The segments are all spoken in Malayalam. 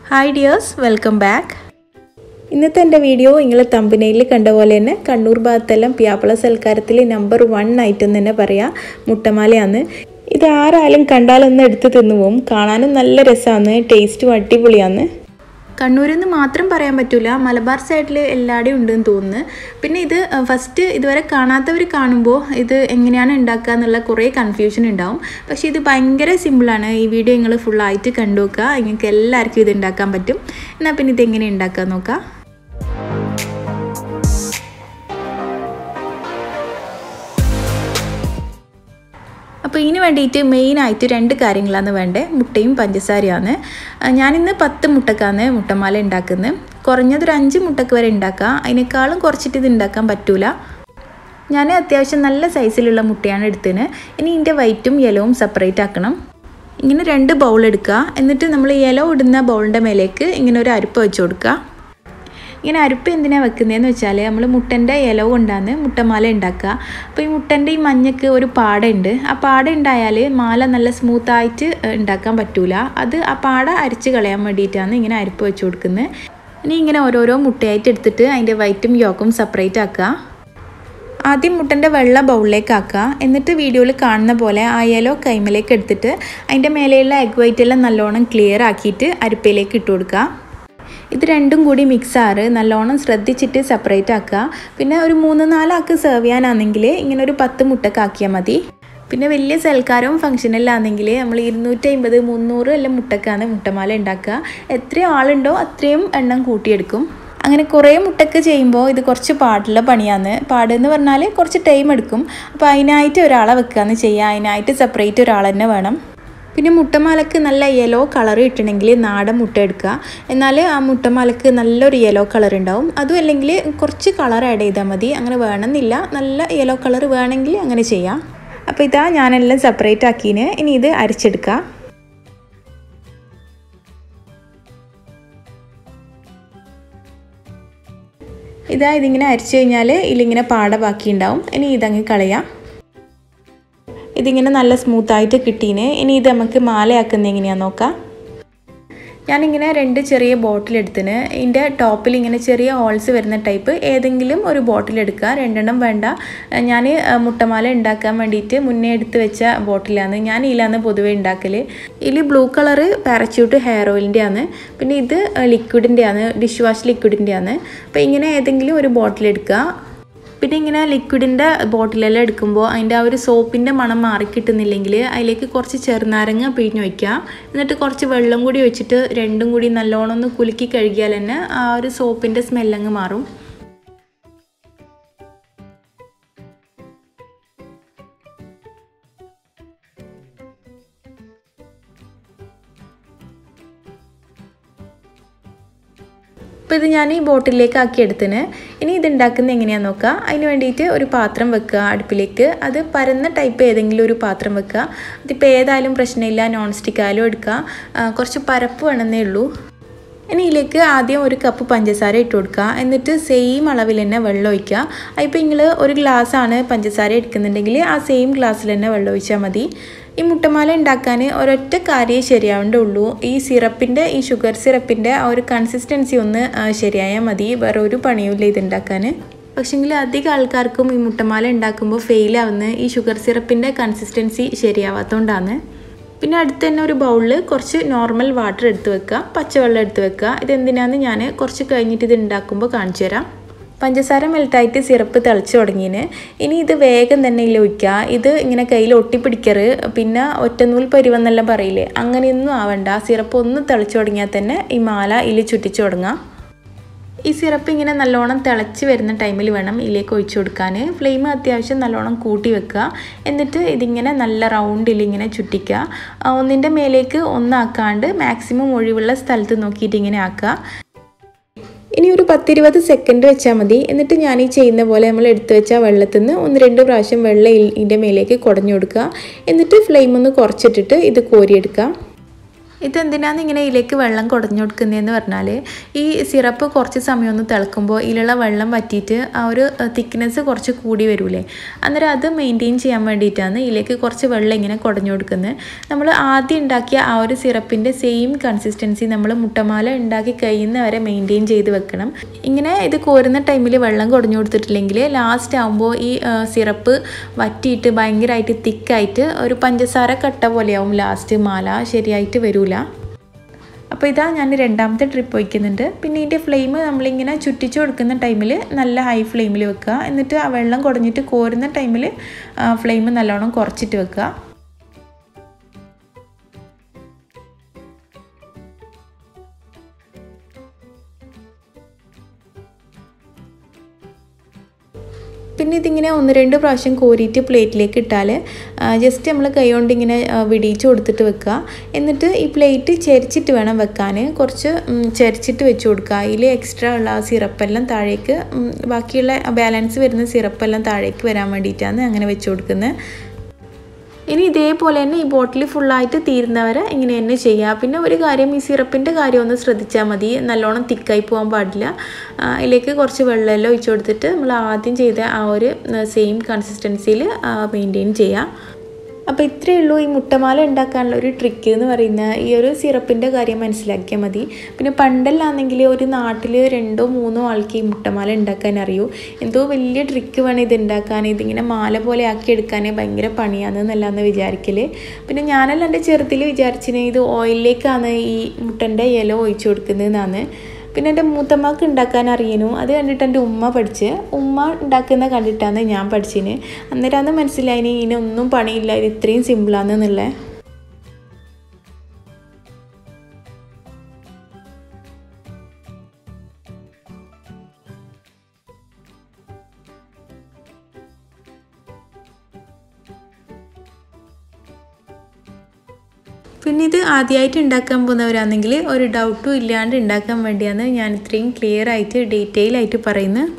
ഹായ് ഡിയേഴ്സ് വെൽക്കം ബാക്ക് ഇന്നത്തെ എൻ്റെ വീഡിയോ നിങ്ങൾ തമ്പനയിൽ കണ്ട പോലെ തന്നെ കണ്ണൂർ ഭാഗത്തെല്ലാം പിയാപ്പള സൽക്കാരത്തിൽ നമ്പർ വൺ ഐറ്റം തന്നെ പറയാം മുട്ടമാലയാണ് ഇത് ആരായാലും കണ്ടാലൊന്ന് എടുത്ത് തിന്നു പോവും കാണാനും നല്ല രസമാണ് ടേസ്റ്റും അടിപൊളിയാണ് കണ്ണൂരിൽ നിന്ന് മാത്രം പറയാൻ പറ്റില്ല മലബാർ സൈഡിൽ എല്ലായിടെയും ഉണ്ടെന്ന് തോന്നുന്നു പിന്നെ ഇത് ഫസ്റ്റ് ഇതുവരെ കാണാത്തവർ കാണുമ്പോൾ ഇത് എങ്ങനെയാണ് ഉണ്ടാക്കുക എന്നുള്ള കുറേ കൺഫ്യൂഷൻ ഉണ്ടാവും പക്ഷേ ഇത് ഭയങ്കര സിമ്പിളാണ് ഈ വീഡിയോ നിങ്ങൾ ഫുള്ളായിട്ട് കണ്ടു നോക്കുക നിങ്ങൾക്ക് എല്ലാവർക്കും ഇത് ഉണ്ടാക്കാൻ പറ്റും എന്നാൽ പിന്നെ ഇത് എങ്ങനെ ഉണ്ടാക്കുക നോക്കാം അപ്പോൾ ഇതിന് വേണ്ടിയിട്ട് മെയിനായിട്ട് രണ്ട് കാര്യങ്ങളാണ് വേണ്ടത് മുട്ടയും പഞ്ചസാരയാണ് ഞാനിന്ന് പത്ത് മുട്ടക്കാണ് മുട്ടമാല ഉണ്ടാക്കുന്നത് കുറഞ്ഞതൊരു അഞ്ച് മുട്ടക്ക് വരെ ഉണ്ടാക്കാം അതിനേക്കാളും കുറച്ചിട്ട് ഇത് ഉണ്ടാക്കാൻ പറ്റൂല ഞാൻ അത്യാവശ്യം നല്ല സൈസിലുള്ള മുട്ടയാണ് എടുത്തത് ഇനി ഇതിൻ്റെ വൈറ്റും യെലോവും സെപ്പറേറ്റ് ആക്കണം ഇങ്ങനെ രണ്ട് ബൗൾ എടുക്കുക എന്നിട്ട് നമ്മൾ യെല്ലോ ഇടുന്ന ബൗളിൻ്റെ മേലേക്ക് ഇങ്ങനെ ഒരു അരിപ്പ് വെച്ച് കൊടുക്കുക ഇങ്ങനെ അരിപ്പ് എന്തിനാണ് വെക്കുന്നതെന്ന് വെച്ചാൽ നമ്മൾ മുട്ടൻ്റെ ഇല കൊണ്ടാണ് മുട്ടമാല ഉണ്ടാക്കുക അപ്പോൾ ഈ മുട്ടൻ്റെ ഈ മഞ്ഞക്ക് ഒരു പാടയുണ്ട് ആ പാട ഉണ്ടായാൽ മാല നല്ല സ്മൂത്തായിട്ട് ഉണ്ടാക്കാൻ പറ്റൂല അത് ആ പാട അരിച്ച് കളയാൻ വേണ്ടിയിട്ടാണ് ഇങ്ങനെ അരിപ്പ് വെച്ച് കൊടുക്കുന്നത് ഇനി ഇങ്ങനെ ഓരോരോ മുട്ടയായിട്ട് എടുത്തിട്ട് അതിൻ്റെ വൈറ്റും യോക്കും സെപ്പറേറ്റ് ആക്കുക ആദ്യം മുട്ടൻ്റെ വെള്ള ബൗളിലേക്ക് ആക്കുക എന്നിട്ട് വീഡിയോയിൽ കാണുന്ന പോലെ ആ യെല്ലോ കൈമലേക്ക് എടുത്തിട്ട് അതിൻ്റെ മേലെയുള്ള എഗ് വൈറ്റ് എല്ലാം നല്ലോണം ക്ലിയർ ആക്കിയിട്ട് അരിപ്പയിലേക്ക് ഇട്ട് കൊടുക്കുക ഇത് രണ്ടും കൂടി മിക്സ് ആറ് നല്ലോണം ശ്രദ്ധിച്ചിട്ട് സെപ്പറേറ്റ് ആക്കുക പിന്നെ ഒരു മൂന്ന് നാലാൾക്ക് സെർവ് ചെയ്യാനാണെങ്കിൽ ഇങ്ങനെ ഒരു പത്ത് മുട്ടക്ക് ആക്കിയാൽ മതി പിന്നെ വലിയ സൽക്കാരവും ഫംഗ്ഷനിലാണെങ്കിൽ നമ്മൾ ഇരുന്നൂറ്റി അമ്പത് മുന്നൂറ് എല്ലാം മുട്ടക്കാണ് മുട്ടമാല ഉണ്ടാക്കുക എത്രയും ആളുണ്ടോ അത്രയും എണ്ണം കൂട്ടിയെടുക്കും അങ്ങനെ കുറേ മുട്ടക്ക് ചെയ്യുമ്പോൾ ഇത് കുറച്ച് പാടുള്ള പണിയാണ് പാടെന്ന് പറഞ്ഞാൽ കുറച്ച് ടൈം എടുക്കും അപ്പോൾ അതിനായിട്ട് ഒരാളെ വെക്കുകയെന്ന് ചെയ്യുക അതിനായിട്ട് സെപ്പറേറ്റ് ഒരാൾ തന്നെ വേണം പിന്നെ മുട്ടമാലക്ക് നല്ല യെല്ലോ കളർ കിട്ടണമെങ്കിൽ നാടൻ മുട്ട എടുക്കുക എന്നാൽ ആ മുട്ടമാലക്ക് നല്ലൊരു യെല്ലോ കളർ ഉണ്ടാവും അതും അല്ലെങ്കിൽ കുറച്ച് കളർ ആഡ് ചെയ്താൽ മതി അങ്ങനെ വേണമെന്നില്ല നല്ല യെല്ലോ കളർ വേണമെങ്കിൽ അങ്ങനെ ചെയ്യാം അപ്പോൾ ഇതാ ഞാനെല്ലാം സെപ്പറേറ്റ് ആക്കിന് ഇനി ഇത് അരിച്ചെടുക്കുക ഇതാ ഇതിങ്ങനെ അരിച്ചു കഴിഞ്ഞാൽ ഇതിലിങ്ങനെ പാട ബാക്കി ഉണ്ടാവും ഇനി ഇതങ്ങ് കളയാം ഇതിങ്ങനെ നല്ല സ്മൂത്തായിട്ട് കിട്ടീന് ഇനി ഇത് നമുക്ക് മാലയാക്കുന്നത് എങ്ങനെയാണെന്ന് നോക്കാം ഞാനിങ്ങനെ രണ്ട് ചെറിയ ബോട്ടിൽ എടുത്തിന് ഇതിൻ്റെ ടോപ്പിൽ ഇങ്ങനെ ചെറിയ ഹോൾസ് വരുന്ന ടൈപ്പ് ഏതെങ്കിലും ഒരു ബോട്ടിൽ എടുക്കുക രണ്ടെണ്ണം വേണ്ട ഞാൻ മുട്ടമാല ഉണ്ടാക്കാൻ വേണ്ടിയിട്ട് മുന്നേ എടുത്ത് വെച്ച ബോട്ടിലാണ് ഞാൻ ഇതിലാണ് പൊതുവേ ഉണ്ടാക്കൽ ഇതിൽ ബ്ലൂ കളറ് പാരച്യൂട്ട് ഹെയർ ഓയിലിൻ്റെ ആണ് പിന്നെ ഇത് ലിക്വിഡിൻ്റെ ആണ് ഡിഷ് വാഷ് ലിക്വിഡിൻ്റെ ആണ് അപ്പോൾ ഇങ്ങനെ ഏതെങ്കിലും ഒരു ബോട്ടിൽ എടുക്കുക പിന്നെ ഇങ്ങനെ ലിക്വിഡിൻ്റെ ബോട്ടിലെല്ലാം എടുക്കുമ്പോൾ അതിൻ്റെ ആ ഒരു സോപ്പിൻ്റെ മണം മാറിക്കിട്ടുന്നില്ലെങ്കിൽ അതിലേക്ക് കുറച്ച് ചെറുനാരങ്ങ പിഴിഞ്ഞ് വയ്ക്കുക എന്നിട്ട് കുറച്ച് വെള്ളം കൂടി ഒഴിച്ചിട്ട് രണ്ടും കൂടി നല്ലോണം ഒന്ന് കുലുക്കി കഴുകിയാൽ തന്നെ ആ ഒരു സോപ്പിൻ്റെ സ്മെല്ലങ്ങ് മാറും അപ്പോൾ ഇത് ഞാൻ ഈ ബോട്ടിലേക്ക് ആക്കി എടുത്തിന് ഇനി ഇത് ഉണ്ടാക്കുന്നത് എങ്ങനെയാണെന്ന് നോക്കുക അതിന് വേണ്ടിയിട്ട് ഒരു പാത്രം വെക്കുക അടുപ്പിലേക്ക് അത് പരന്ന ടൈപ്പ് ഏതെങ്കിലും ഒരു പാത്രം വെക്കുക അതിപ്പോൾ ഏതായാലും പ്രശ്നമില്ല നോൺ സ്റ്റിക്ക് ആയാലും എടുക്കുക കുറച്ച് പരപ്പ് വേണമെന്നേ ഉള്ളൂ ഇനി ഇതിലേക്ക് ആദ്യം ഒരു കപ്പ് പഞ്ചസാര ഇട്ട് കൊടുക്കുക എന്നിട്ട് സെയിം അളവിൽ തന്നെ വെള്ളം ഒഴിക്കുക അതിപ്പോൾ നിങ്ങൾ ഒരു ഗ്ലാസ്സാണ് പഞ്ചസാര എടുക്കുന്നുണ്ടെങ്കിൽ ആ സെയിം ഗ്ലാസ്സിൽ തന്നെ വെള്ളം ഒഴിച്ചാൽ മതി ഈ മുട്ടമാല ഉണ്ടാക്കാൻ ഒരൊറ്റ കാര്യമേ ശരിയാവേണ്ടുള്ളൂ ഈ സിറപ്പിൻ്റെ ഈ ഷുഗർ സിറപ്പിൻ്റെ ആ ഒരു കൺസിസ്റ്റൻസി ഒന്ന് ശരിയായാൽ മതി വേറെ ഒരു പണിയുമില്ല ഇത് ഉണ്ടാക്കാൻ പക്ഷേങ്കിൽ അധികം ആൾക്കാർക്കും ഈ മുട്ടമാല ഉണ്ടാക്കുമ്പോൾ ഫെയിലാവുന്ന ഈ ഷുഗർ സിറപ്പിൻ്റെ കൺസിസ്റ്റൻസി ശരിയാവാത്തതുകൊണ്ടാണ് പിന്നെ അടുത്ത് തന്നെ ഒരു ബൗളിൽ കുറച്ച് നോർമൽ വാട്ടർ എടുത്ത് വെക്കുക പച്ചവെള്ളം എടുത്ത് വെക്കുക ഇതെന്തിനാന്ന് ഞാൻ കുറച്ച് കഴിഞ്ഞിട്ട് ഇത് ഉണ്ടാക്കുമ്പോൾ കാണിച്ചു തരാം പഞ്ചസാര മെൽട്ടായിട്ട് സിറപ്പ് തിളച്ച് തുടങ്ങിന് ഇനി ഇത് വേഗം തന്നെ ഇതിൽ ഒഴിക്കുക ഇത് ഇങ്ങനെ കയ്യിൽ ഒട്ടിപ്പിടിക്കറ് പിന്നെ ഒറ്റനൂൽ പരിവെന്നെല്ലാം പറയില്ലേ അങ്ങനെയൊന്നും ആവണ്ട സിറപ്പ് ഒന്ന് തിളച്ച് തുടങ്ങിയാൽ തന്നെ ഈ മാല ഇതിൽ ചുറ്റിച്ചു തുടങ്ങാം ഈ സിറപ്പ് ഇങ്ങനെ നല്ലോണം തിളച്ച് വരുന്ന ടൈമിൽ വേണം ഇതിലേക്ക് ഒഴിച്ചു കൊടുക്കാൻ ഫ്ലെയിം അത്യാവശ്യം നല്ലോണം കൂട്ടി വെക്കുക എന്നിട്ട് ഇതിങ്ങനെ നല്ല റൗണ്ടിൽ ഇങ്ങനെ ചുറ്റിക്കുക ഒന്നിൻ്റെ മേലേക്ക് ഒന്നാക്കാണ്ട് മാക്സിമം ഒഴിവുള്ള സ്ഥലത്ത് നോക്കിയിട്ട് ഇങ്ങനെ ആക്കുക ഇനി ഒരു പത്തിരുപത് സെക്കൻഡ് വെച്ചാൽ മതി എന്നിട്ട് ഞാൻ ഈ ചെയ്യുന്ന പോലെ നമ്മൾ എടുത്തു വെച്ച വെള്ളത്തിൽ നിന്ന് ഒന്ന് രണ്ട് പ്രാവശ്യം വെള്ളം ഇതിൻ്റെ മേലേക്ക് കുടഞ്ഞു കൊടുക്കുക എന്നിട്ട് ഫ്ലെയിം ഒന്ന് കുറച്ചിട്ടിട്ട് ഇത് കോരിയെടുക്കുക ഇതെന്തിനാണ് ഇങ്ങനെ ഇതിലേക്ക് വെള്ളം കുടഞ്ഞു കൊടുക്കുന്നതെന്ന് പറഞ്ഞാൽ ഈ സിറപ്പ് കുറച്ച് സമയം ഒന്ന് തിളക്കുമ്പോൾ ഇതിലുള്ള വെള്ളം വറ്റിയിട്ട് ആ ഒരു തിക്നെസ് കുറച്ച് കൂടി വരൂലേ അന്നേരം അത് മെയിൻറ്റെയിൻ ചെയ്യാൻ വേണ്ടിയിട്ടാണ് ഇതിലേക്ക് കുറച്ച് വെള്ളം ഇങ്ങനെ കുടഞ്ഞു കൊടുക്കുന്നത് നമ്മൾ ആദ്യം ഉണ്ടാക്കിയ ആ ഒരു സിറപ്പിൻ്റെ സെയിം കൺസിസ്റ്റൻസി നമ്മൾ മുട്ടമാല ഉണ്ടാക്കി കഴിയുന്ന വരെ മെയിൻറ്റെയിൻ ചെയ്ത് വെക്കണം ഇങ്ങനെ ഇത് കോരുന്ന ടൈമിൽ വെള്ളം കുടഞ്ഞു കൊടുത്തിട്ടില്ലെങ്കിൽ ലാസ്റ്റ് ആകുമ്പോൾ ഈ സിറപ്പ് വറ്റിയിട്ട് ഭയങ്കരമായിട്ട് തിക്കായിട്ട് ഒരു പഞ്ചസാര കട്ട പോലെയാവും ലാസ്റ്റ് മാല ശരിയായിട്ട് വരൂല അപ്പോൾ ഇതാ ഞാൻ രണ്ടാമത്തെ ട്രിപ്പ് വയ്ക്കുന്നുണ്ട് പിന്നെ ഇതിൻ്റെ ഫ്ലെയിം നമ്മളിങ്ങനെ ചുറ്റിച്ചു കൊടുക്കുന്ന ടൈമിൽ നല്ല ഹൈ ഫ്ലെയിമിൽ വെക്കുക എന്നിട്ട് ആ വെള്ളം കുടഞ്ഞിട്ട് കോരുന്ന ടൈമിൽ ഫ്ലെയിം നല്ലോണം കുറച്ചിട്ട് വെക്കുക പിന്നെ ഇതിങ്ങനെ ഒന്ന് രണ്ട് പ്രാവശ്യം കോരിയിട്ട് പ്ലേറ്റിലേക്ക് ഇട്ടാൽ ജസ്റ്റ് നമ്മൾ കൈ കൊണ്ട് ഇങ്ങനെ വിടിയിച്ച് കൊടുത്തിട്ട് വെക്കുക എന്നിട്ട് ഈ പ്ലേറ്റ് ചരിച്ചിട്ട് വേണം വെക്കാൻ കുറച്ച് ചരിച്ചിട്ട് വെച്ച് കൊടുക്കുക അതിൽ എക്സ്ട്രാ ഉള്ള ആ സിറപ്പെല്ലാം താഴേക്ക് ബാക്കിയുള്ള ബാലൻസ് വരുന്ന സിറപ്പെല്ലാം താഴേക്ക് വരാൻ വേണ്ടിയിട്ടാണ് അങ്ങനെ വെച്ച് കൊടുക്കുന്നത് ഇനി ഇതേപോലെ തന്നെ ഈ ബോട്ടിൽ ഫുള്ളായിട്ട് തീരുന്നവരെ ഇങ്ങനെ തന്നെ ചെയ്യുക പിന്നെ ഒരു കാര്യം ഈ സിറപ്പിൻ്റെ കാര്യം ഒന്ന് ശ്രദ്ധിച്ചാൽ മതി നല്ലോണം തിക്കായി പോകാൻ പാടില്ല അതിലേക്ക് കുറച്ച് വെള്ളമെല്ലാം ഒഴിച്ചു കൊടുത്തിട്ട് നമ്മൾ ആദ്യം ചെയ്ത ആ ഒരു സെയിം കൺസിസ്റ്റൻസിയിൽ മെയിൻറ്റെയിൻ ചെയ്യുക അപ്പോൾ ഇത്രയേ ഉള്ളൂ ഈ മുട്ടമാല ഉണ്ടാക്കാനുള്ള ഒരു ട്രിക്ക് എന്ന് പറയുന്ന ഈ ഒരു സിറപ്പിൻ്റെ കാര്യം മനസ്സിലാക്കിയാൽ മതി പിന്നെ പണ്ടെല്ലാണെങ്കിൽ ഒരു നാട്ടിൽ രണ്ടോ മൂന്നോ ആൾക്ക് ഈ മുട്ടമാല ഉണ്ടാക്കാൻ അറിയൂ എന്തോ വലിയ ട്രിക്ക് വേണം ഇത് ഉണ്ടാക്കാൻ ഇതിങ്ങനെ മാല പോലെ ആക്കി എടുക്കാൻ ഭയങ്കര പണിയാണെന്നല്ലാന്ന് വിചാരിക്കൽ പിന്നെ ഞാനല്ല എൻ്റെ ചെറുതിൽ വിചാരിച്ചിന് ഇത് ഓയിലിലേക്കാണ് ഈ മുട്ടൻ്റെ ഇല ഒഴിച്ചു കൊടുക്കുന്നതെന്നാണ് പിന്നെ എൻ്റെ മൂത്തമ്മക്ക് ഉണ്ടാക്കാൻ അറിയണു അത് കണ്ടിട്ട് എൻ്റെ ഉമ്മ പഠിച്ച് ഉമ്മ ഉണ്ടാക്കുന്ന കണ്ടിട്ടാണ് ഞാൻ പഠിച്ചിന് അന്നേരമാണ് മനസ്സിലായിന് ഇതിനൊന്നും പണിയില്ല ഇത് ഇത്രയും സിമ്പിളാണെന്നുള്ളത് പിന്നെ ഇത് ആദ്യമായിട്ട് ഉണ്ടാക്കാൻ പോകുന്നവരാണെങ്കിൽ ഒരു ഡൗട്ടും ഇല്ലാണ്ട് ഉണ്ടാക്കാൻ വേണ്ടിയാണ് ഞാൻ ഇത്രയും ക്ലിയർ ആയിട്ട് ഡീറ്റെയിൽ ആയിട്ട് പറയുന്നത്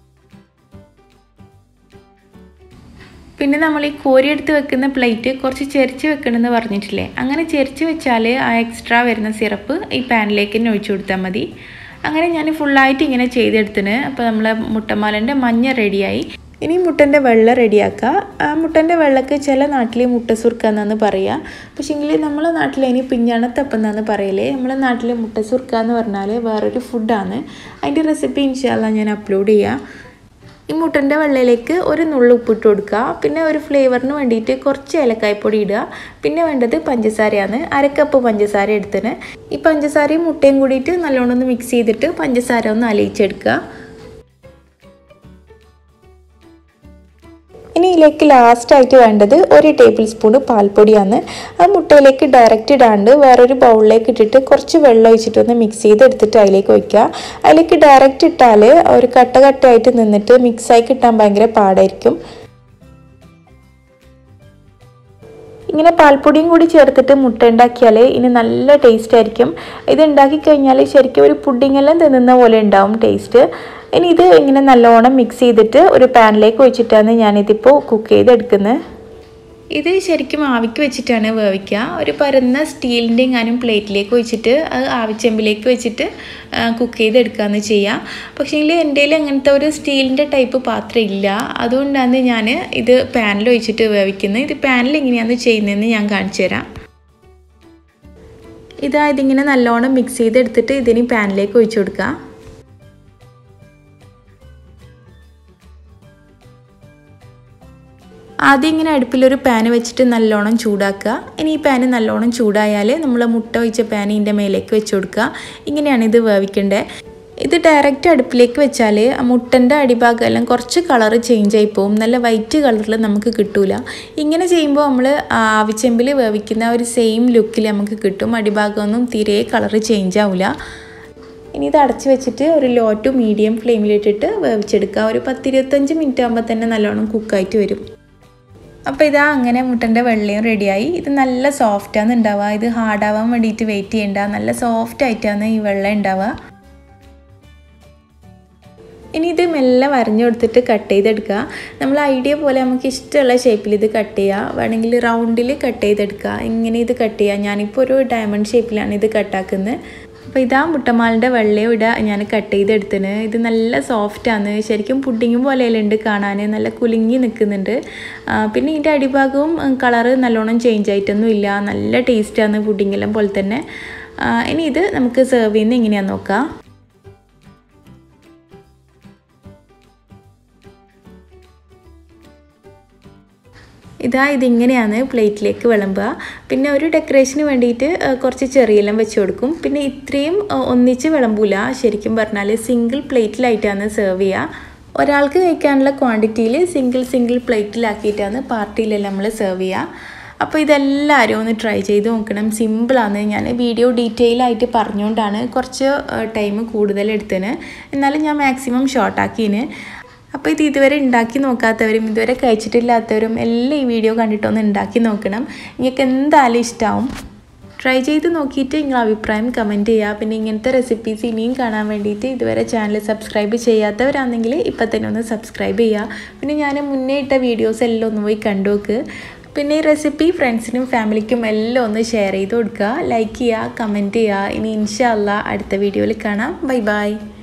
പിന്നെ നമ്മൾ ഈ കോരിയെടുത്ത് വെക്കുന്ന പ്ലേറ്റ് കുറച്ച് ചെരിച്ച് വെക്കണമെന്ന് പറഞ്ഞിട്ടില്ലേ അങ്ങനെ ചെരിച്ച് വെച്ചാൽ ആ എക്സ്ട്രാ വരുന്ന സിറപ്പ് ഈ പാനിലേക്ക് തന്നെ ഒഴിച്ചു കൊടുത്താൽ മതി അങ്ങനെ ഞാൻ ഫുള്ളായിട്ട് ഇങ്ങനെ ചെയ്തെടുത്തിന് അപ്പോൾ നമ്മളെ മുട്ടമാലൻ്റെ മഞ്ഞ റെഡിയായി ഇനി മുട്ടൻ്റെ വെള്ളം റെഡിയാക്കുക ആ മുട്ടൻ്റെ വെള്ളക്ക് ചില നാട്ടിൽ മുട്ട സുർക്ക എന്നാണ് പറയുക പക്ഷേങ്കിൽ നമ്മളെ നാട്ടിൽ ഇനി പിഞ്ഞാണത്തപ്പം എന്നാണ് പറയലേ നമ്മളെ നാട്ടിൽ മുട്ട സുർക്ക എന്ന് പറഞ്ഞാൽ വേറൊരു ഫുഡാണ് അതിൻ്റെ റെസിപ്പി ഇൻഷാല്ല ഞാൻ അപ്ലോഡ് ചെയ്യാം ഈ മുട്ടൻ്റെ വെള്ളയിലേക്ക് ഒരു നുള്ളു ഉപ്പിട്ട് കൊടുക്കുക പിന്നെ ഒരു ഫ്ലേവറിന് വേണ്ടിയിട്ട് കുറച്ച് ഏലക്കായ്പ്പൊടി ഇടുക പിന്നെ വേണ്ടത് പഞ്ചസാരയാണ് അരക്കപ്പ് പഞ്ചസാര എടുത്തിന് ഈ പഞ്ചസാരയും മുട്ടയും കൂടിയിട്ട് നല്ലോണം ഒന്ന് മിക്സ് ചെയ്തിട്ട് പഞ്ചസാര ഒന്ന് അലിയിച്ചെടുക്കുക ഇനി ഇതിലേക്ക് ലാസ്റ്റായിട്ട് വേണ്ടത് ഒരു ടേബിൾ സ്പൂൺ പാൽപ്പൊടിയാണ് ആ മുട്ടയിലേക്ക് ഡയറക്റ്റ് ഇടാണ്ട് വേറൊരു ബൗളിലേക്ക് ഇട്ടിട്ട് കുറച്ച് വെള്ളം ഒഴിച്ചിട്ടൊന്ന് മിക്സ് ചെയ്ത് എടുത്തിട്ട് അതിലേക്ക് ഒഴിക്കുക അതിലേക്ക് ഡയറക്റ്റ് ഇട്ടാൽ ഒരു കട്ട കട്ടയായിട്ട് നിന്നിട്ട് മിക്സായി കിട്ടാൻ ഭയങ്കര പാടായിരിക്കും ഇങ്ങനെ പാൽപ്പൊടിയും കൂടി ചേർത്തിട്ട് മുട്ട ഉണ്ടാക്കിയാൽ ഇനി നല്ല ടേസ്റ്റ് ആയിരിക്കും ഇത് ഉണ്ടാക്കി കഴിഞ്ഞാൽ ശരിക്കും ഒരു പുഡിംഗ് എല്ലാം തിന്നുന്ന പോലെ ഉണ്ടാവും ടേസ്റ്റ് ഇനി ഇത് ഇങ്ങനെ നല്ലോണം മിക്സ് ചെയ്തിട്ട് ഒരു പാനിലേക്ക് ഒഴിച്ചിട്ടാണ് ഞാനിതിപ്പോൾ കുക്ക് ചെയ്തെടുക്കുന്നത് ഇത് ശരിക്കും ആവിക്ക് വെച്ചിട്ടാണ് വേവിക്കുക ഒരു പരന്ന സ്റ്റീലിൻ്റെ എങ്ങാനും പ്ലേറ്റിലേക്ക് ഒഴിച്ചിട്ട് അത് ആവിച്ചെമ്പിലേക്ക് വെച്ചിട്ട് കുക്ക് ചെയ്തെടുക്കുകയെന്ന് ചെയ്യാം പക്ഷേങ്കിൽ എൻ്റെ കയ്യിൽ അങ്ങനത്തെ ഒരു സ്റ്റീലിൻ്റെ ടൈപ്പ് പാത്രം ഇല്ല അതുകൊണ്ടാണ് ഞാൻ ഇത് പാനിൽ ഒഴിച്ചിട്ട് വേവിക്കുന്നത് ഇത് പാനിൽ എങ്ങനെയാണ് ചെയ്യുന്നതെന്ന് ഞാൻ കാണിച്ചു തരാം ഇതാ ഇതിങ്ങനെ നല്ലോണം മിക്സ് ചെയ്തെടുത്തിട്ട് ഇതിന് പാനിലേക്ക് ഒഴിച്ചു കൊടുക്കുക ആദ്യം ഇങ്ങനെ അടുപ്പിലൊരു പാന് വെച്ചിട്ട് നല്ലോണം ചൂടാക്കുക ഇനി ഈ പാന് നല്ലോണം ചൂടായാൽ നമ്മൾ മുട്ട ഒഴിച്ച പാൻ ഇതിൻ്റെ മേലേക്ക് വെച്ച് കൊടുക്കുക ഇങ്ങനെയാണ് ഇത് വേവിക്കേണ്ടത് ഇത് ഡയറക്റ്റ് അടുപ്പിലേക്ക് വെച്ചാൽ മുട്ടൻ്റെ അടിഭാഗം എല്ലാം കുറച്ച് കളറ് ചേഞ്ച് ആയി പോകും നല്ല വൈറ്റ് കളറിൽ നമുക്ക് കിട്ടൂല ഇങ്ങനെ ചെയ്യുമ്പോൾ നമ്മൾ ആവിച്ചെമ്പിൽ വേവിക്കുന്ന ഒരു സെയിം ലുക്കിൽ നമുക്ക് കിട്ടും അടിഭാഗമൊന്നും തീരെ കളറ് ചേഞ്ച് ആവില്ല ഇനി ഇത് അടച്ച് വെച്ചിട്ട് ഒരു ലോ ടു മീഡിയം ഫ്ലെയിമിലിട്ടിട്ട് വേവിച്ചെടുക്കുക ഒരു പത്തിരുപത്തഞ്ച് മിനിറ്റ് ആകുമ്പോൾ തന്നെ നല്ലോണം കുക്കായിട്ട് വരും അപ്പോൾ ഇതാ അങ്ങനെ മുട്ടൻ്റെ വെള്ളയും റെഡിയായി ഇത് നല്ല സോഫ്റ്റാണ് ഉണ്ടാവുക ഇത് ഹാർഡാവാൻ വേണ്ടിയിട്ട് വെയിറ്റ് ചെയ്യേണ്ട നല്ല സോഫ്റ്റ് ആയിട്ടാണ് ഈ വെള്ളം ഉണ്ടാവുക ഇനി ഇത് മെല്ലെ വരഞ്ഞു കൊടുത്തിട്ട് കട്ട് ചെയ്തെടുക്കുക നമ്മൾ ഐഡിയ പോലെ നമുക്ക് ഇഷ്ടമുള്ള ഷേപ്പിൽ ഇത് കട്ട് ചെയ്യുക വേണമെങ്കിൽ റൗണ്ടിൽ കട്ട് ചെയ്തെടുക്കുക ഇങ്ങനെ ഇത് കട്ട് ചെയ്യുക ഞാനിപ്പോൾ ഒരു ഡയമണ്ട് ഷേപ്പിലാണ് ഇത് കട്ടാക്കുന്നത് അപ്പോൾ ഇതാ മുട്ടമാലിൻ്റെ വെള്ളയും ഇവിടെ ഞാൻ കട്ട് ചെയ്തെടുത്തിന് ഇത് നല്ല സോഫ്റ്റാണ് ശരിക്കും പുഡിങ് പോലെയുണ്ട് കാണാൻ നല്ല കുലുങ്ങി നിൽക്കുന്നുണ്ട് പിന്നെ ഇതിൻ്റെ അടിഭാഗവും കളറ് നല്ലോണം ചേഞ്ച് ആയിട്ടൊന്നും ഇല്ല നല്ല ടേസ്റ്റാണ് പുഡിങ്ങെല്ലാം പോലെ തന്നെ ഇനി ഇത് നമുക്ക് സെർവ് ചെയ്യുന്നത് എങ്ങനെയാണെന്ന് നോക്കാം ഇതാ ഇതിങ്ങനെയാണ് പ്ലേറ്റിലേക്ക് വിളമ്പുക പിന്നെ ഒരു ഡെക്കറേഷന് വേണ്ടിയിട്ട് കുറച്ച് ചെറിയെല്ലാം വെച്ച് കൊടുക്കും പിന്നെ ഇത്രയും ഒന്നിച്ച് വിളമ്പൂല ശരിക്കും പറഞ്ഞാൽ സിംഗിൾ പ്ലേറ്റിലായിട്ടാണ് സെർവ് ചെയ്യുക ഒരാൾക്ക് കഴിക്കാനുള്ള ക്വാണ്ടിറ്റിയിൽ സിംഗിൾ സിംഗിൾ പ്ലേറ്റിലാക്കിയിട്ടാണ് പാർട്ടിയിലെല്ലാം നമ്മൾ സെർവ് ചെയ്യുക അപ്പോൾ ഇതെല്ലാവരും ഒന്ന് ട്രൈ ചെയ്ത് നോക്കണം സിമ്പിളാണ് ഞാൻ വീഡിയോ ഡീറ്റെയിൽ ആയിട്ട് പറഞ്ഞുകൊണ്ടാണ് കുറച്ച് ടൈം കൂടുതൽ എടുത്തതിന് എന്നാലും ഞാൻ മാക്സിമം ഷോർട്ടാക്കിന് അപ്പോൾ ഇത് ഇതുവരെ ഉണ്ടാക്കി നോക്കാത്തവരും ഇതുവരെ കഴിച്ചിട്ടില്ലാത്തവരും എല്ലാം ഈ വീഡിയോ കണ്ടിട്ടൊന്ന് ഉണ്ടാക്കി നോക്കണം നിങ്ങൾക്ക് എന്തായാലും ഇഷ്ടമാവും ട്രൈ ചെയ്ത് നോക്കിയിട്ട് നിങ്ങൾ അഭിപ്രായം കമൻറ്റ് ചെയ്യുക പിന്നെ ഇങ്ങനത്തെ റെസിപ്പീസ് ഇനിയും കാണാൻ വേണ്ടിയിട്ട് ഇതുവരെ ചാനൽ സബ്സ്ക്രൈബ് ചെയ്യാത്തവരാണെങ്കിൽ ഇപ്പം തന്നെ ഒന്ന് സബ്സ്ക്രൈബ് ചെയ്യുക പിന്നെ ഞാൻ മുന്നേ ഇട്ട വീഡിയോസ് എല്ലാം ഒന്ന് പോയി കണ്ടുനോക്ക് പിന്നെ ഈ റെസിപ്പി ഫ്രണ്ട്സിനും ഫാമിലിക്കും എല്ലാം ഒന്ന് ഷെയർ ചെയ്ത് കൊടുക്കുക ലൈക്ക് ചെയ്യുക കമൻറ്റ് ചെയ്യുക ഇനി ഇൻഷാല്ല അടുത്ത വീഡിയോയിൽ കാണാം ബൈ ബൈ